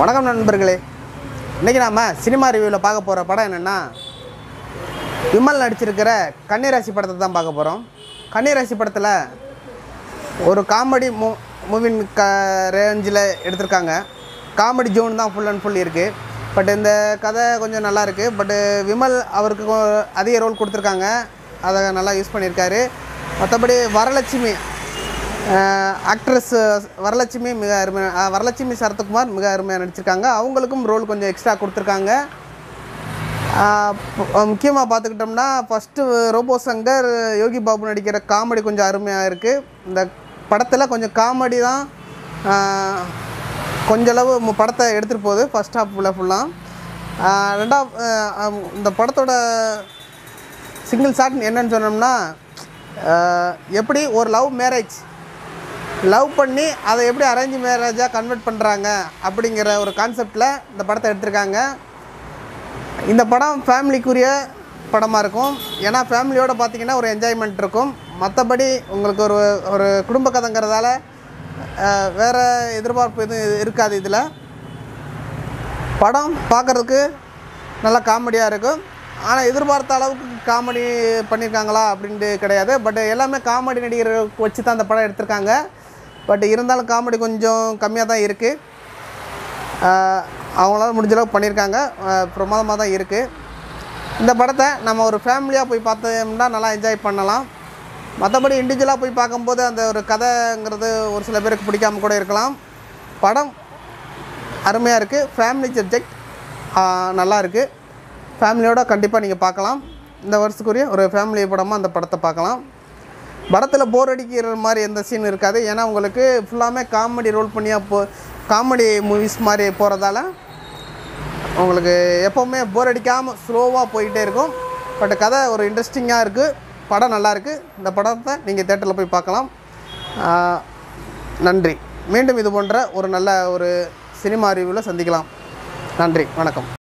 வணக்கம் நண்பர்களே இன்றைக்கி நாம் சினிமா ரிவ்யூவில் பார்க்க போகிற படம் என்னென்னா விமல் நடிச்சிருக்கிற கன்னிராசி படத்தை தான் பார்க்க போகிறோம் கன்னிராசி படத்தில் ஒரு காமெடி மூ மூவின் க ரேஞ்சில் எடுத்திருக்காங்க காமெடி ஜோன் தான் ஃபுல் அண்ட் ஃபுல் இருக்குது பட் இந்த கதை கொஞ்சம் நல்லா இருக்குது பட்டு விமல் அவருக்கு கொ- அதிக ரோல் கொடுத்துருக்காங்க அதை நல்லா யூஸ் பண்ணியிருக்காரு மற்றபடி வரலட்சுமி ஆக்ட்ரஸ் வரலட்சுமி மிக அருமையாக வரலட்சுமி சரத்குமார் மிக அருமையாக நடிச்சிருக்காங்க அவங்களுக்கும் ரோல் கொஞ்சம் எக்ஸ்ட்ரா கொடுத்துருக்காங்க முக்கியமாக பார்த்துக்கிட்டோம்னா ஃபஸ்ட்டு ரோபோ சங்கர் யோகி பாபு நடிக்கிற காமெடி கொஞ்சம் அருமையாக இருக்குது இந்த படத்தில் கொஞ்சம் காமெடி தான் ஆஹ், கொஞ்சளவு மு- படத்தை எடுத்துகிட்டு போகுது ஃபஸ்ட் ஹாஃபில் ஃபுல்லாக ரெண்டாவது இந்த படத்தோட சிங்கிள் ஷாட் என்னன்னு சொன்னோம்னா ஆஹ், எப்படி ஒரு லவ் மேரேஜ் லவ் பண்ணி அதை எப்படி அரேஞ்ச் மேரேஜாக கன்வெர்ட் பண்ணுறாங்க அப்படிங்கிற ஒரு கான்செப்டில் இந்த படத்தை எடுத்திருக்காங்க இந்த படம் ஃபேமிலிக்குரிய படமாக இருக்கும் ஏன்னா ஃபேமிலியோடு பார்த்தீங்கன்னா ஒரு என்ஜாய்மெண்ட் இருக்கும் மற்றபடி உங்களுக்கு ஒரு ஒரு குடும்ப கதைங்கிறதால அஹ், வேற எதிர்பார்ப்பு எதுவும் இருக்காது இதில் படம் பார்க்குறதுக்கு நல்லா காமெடியாக இருக்கும் ஆனால் எதிர்பார்த்த அளவுக்கு காமெடி பண்ணியிருக்காங்களா அப்படின்ட்டு கிடையாது பட் எல்லாமே காமெடி நடிகர் வச்சு தான் அந்த படம் எடுத்திருக்காங்க பட் இருந்தாலும் காமெடி கொஞ்சம் கம்மியாக தான் இருக்குது அவங்களால முடிஞ்ச அளவுக்கு பண்ணியிருக்காங்க பிரமாதமாக தான் இருக்குது இந்த படத்தை நம்ம ஒரு ஃபேமிலியாக போய் பார்த்தோம்னா நல்லா என்ஜாய் பண்ணலாம் மற்றபடி இண்டிவிஜுவலாக போய் பார்க்கும்போது அந்த ஒரு கதைங்கிறது ஒரு சில பேருக்கு பிடிக்காம கூட இருக்கலாம் படம் அருமையாக இருக்குது ஃபேமிலி சப்ஜெக்ட் நல்லா இருக்குது ஃபேமிலியோட கண்டிப்பாக நீங்கள் பார்க்கலாம் இந்த வருஷத்துக்குரிய ஒரு ஃபேமிலி படமாக அந்த படத்தை பார்க்கலாம் படத்தில் போர் அடிக்கிற மாதிரி எந்த சீன் இருக்காது ஏன்னா உங்களுக்கு ஃபுல்லாமே காமெடி ரோல் பண்ணியாக போ காமெடி மூவிஸ் மாதிரி போகிறதால உங்களுக்கு எப்போவுமே போர் அடிக்காமல் ஸ்லோவாக போயிட்டே இருக்கும் பட் கதை ஒரு இன்ட்ரெஸ்டிங்காக இருக்குது படம் நல்லா இருக்கு இந்த படத்தை நீங்கள் தேட்டரில் போய் பார்க்கலாம் ஆஹ், நன்றி மீண்டும் இது போன்ற ஒரு நல்ல ஒரு சினிமா ரிவ்யூவில் சந்திக்கலாம் நன்றி வணக்கம்